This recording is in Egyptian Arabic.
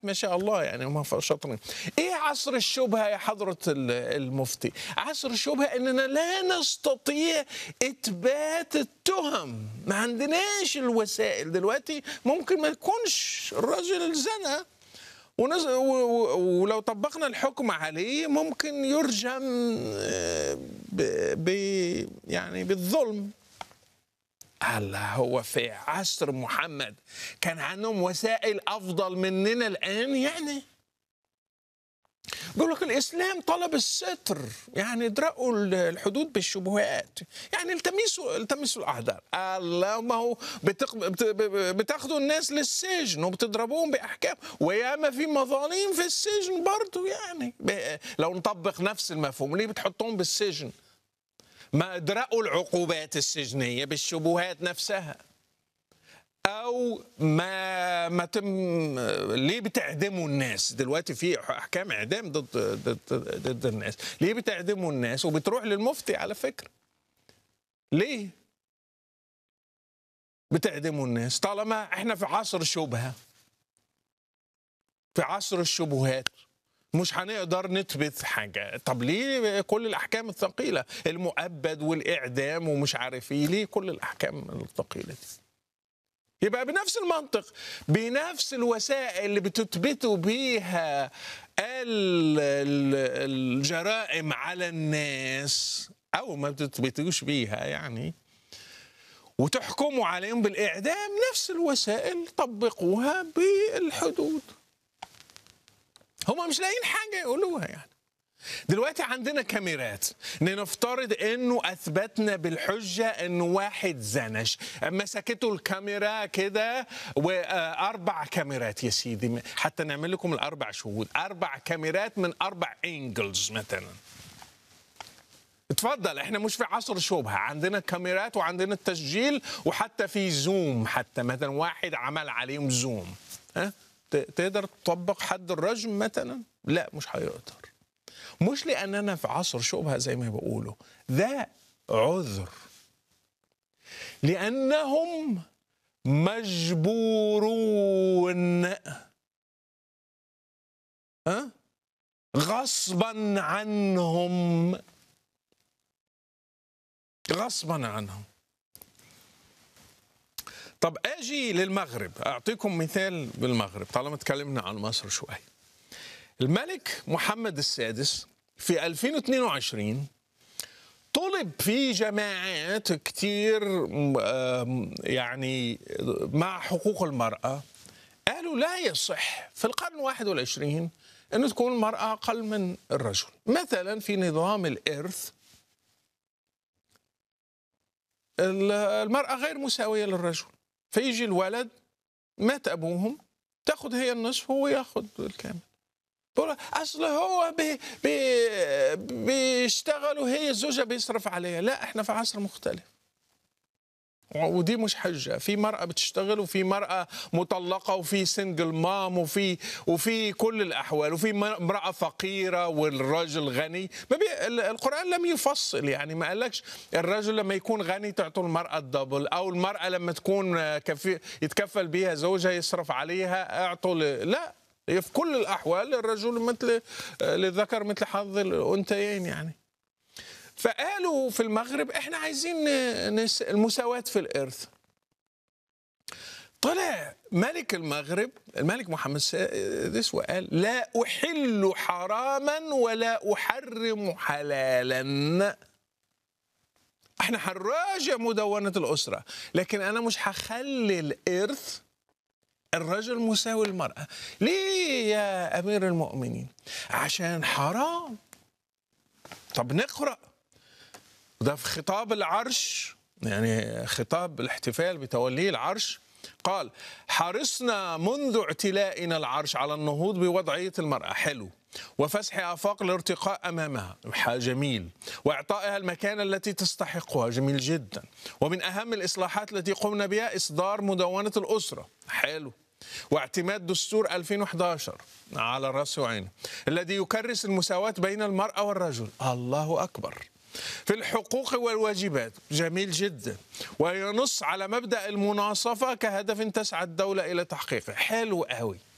ما شاء الله يعني هم شاطرين ايه عصر الشبهه يا حضره ال- المفتي عصر الشبهه اننا لا نستطيع اثبات التهم ما عندناش الوسائل دلوقتي ممكن ما يكونش الراجل زنى ونز... و... و... ولو طبقنا الحكم عليه ممكن يرجم آه، ب... ب... يعني بالظلم الله هو في عصر محمد كان عندهم وسائل افضل مننا الان يعني بيقول لك الاسلام طلب الستر يعني ادرأوا الحدود بالشبهات يعني التمسوا التمسوا الاعذار الله ما هو بتق... بت... بتاخدوا الناس للسجن وبتضربوهم باحكام وياما في مظالم في السجن برضو يعني ب... لو نطبق نفس المفهوم ليه بتحطهم بالسجن ما ادرأوا العقوبات السجنية بالشبهات نفسها أو ما ما تم ليه بتعدموا الناس دلوقتي في أحكام إعدام ضد ضد ضد الناس ليه بتعدموا الناس وبتروح للمفتي على فكرة ليه بتعدموا الناس طالما احنا في عصر شبهة في عصر الشبهات مش هنقدر نثبت حاجة طب ليه كل الأحكام الثقيلة المؤبد والإعدام ومش عارف إيه ليه كل الأحكام الثقيلة دي يبقى بنفس المنطق بنفس الوسائل اللي بتثبتوا بيها ال- ال- الجرائم على الناس أو ما بتثبتوش بيها يعني وتحكموا عليهم بالإعدام نفس الوسائل طبقوها بالحدود هم مش لاقيين حاجه يقولوها يعني دلوقتي عندنا كاميرات نفترض انه اثبتنا بالحجه انه واحد زنش مسكته الكاميرا كده واربع كاميرات يا سيدي حتى نعمل لكم الاربع شهود اربع كاميرات من اربع انجلز مثلا اتفضل احنا مش في عصر شبهه عندنا كاميرات وعندنا التسجيل وحتى في زوم حتى مثلا واحد عمل عليهم زوم ها ت- تقدر تطبق حد الرجم مثلا لا مش هيقدر مش لاننا في عصر شبهه زي ما بيقولوا ده عذر لانهم مجبورون ها غصبا عنهم غصبا عنهم طب اجي للمغرب اعطيكم مثال بالمغرب طالما تكلمنا عن مصر شوي الملك محمد السادس في 2022 طلب في جماعات كتير آم، يعني مع حقوق المرأة قالوا لا يصح في القرن الواحد والعشرين أن تكون المرأة أقل من الرجل مثلا في نظام الإرث المرأة غير مساوية للرجل فيجي الولد مات أبوهم تاخد هي النصف وهو ياخد الكامل بقول اصل هو بي بي بيشتغل وهي الزوجه بيصرف عليها لا احنا في عصر مختلف ودي مش حجه في مراه بتشتغل وفي مراه مطلقه وفي سنجل مام وفي وفي كل الاحوال وفي امراه فقيره والراجل غني ما بي القران لم يفصل يعني ما قالكش الرجل لما يكون غني تعطوا المراه الدبل او المراه لما تكون كفي يتكفل بها زوجها يصرف عليها اعطوا ل- لا هي في كل الاحوال الرجل مثل للذكر مثل حظ الانثيين يعني فقالوا في المغرب احنا عايزين نس- المساواة في الإرث طلع ملك المغرب الملك محمد السادس وقال لا أحل حراما ولا أحرم حلالا احنا هنراجع مدونة الأسرة لكن أنا مش هخلي الإرث الرجل مساوي المرأة ليه يا أمير المؤمنين عشان حرام طب نقرأ وده في خطاب العرش يعني خطاب الاحتفال بتوليه العرش قال حرصنا منذ اعتلائنا العرش على النهوض بوضعية المرأة حلو وفسح آفاق الارتقاء أمامها جميل وإعطائها المكانة التي تستحقها جميل جدا ومن أهم الإصلاحات التي قمنا بها إصدار مدونة الأسرة حلو واعتماد دستور 2011 على رأس وعينه الذي يكرس المساواة بين المرأة والرجل الله أكبر في الحقوق والواجبات جميل جدا وينص على مبدأ المناصفة كهدف تسعى الدولة إلى تحقيقه حلو قوي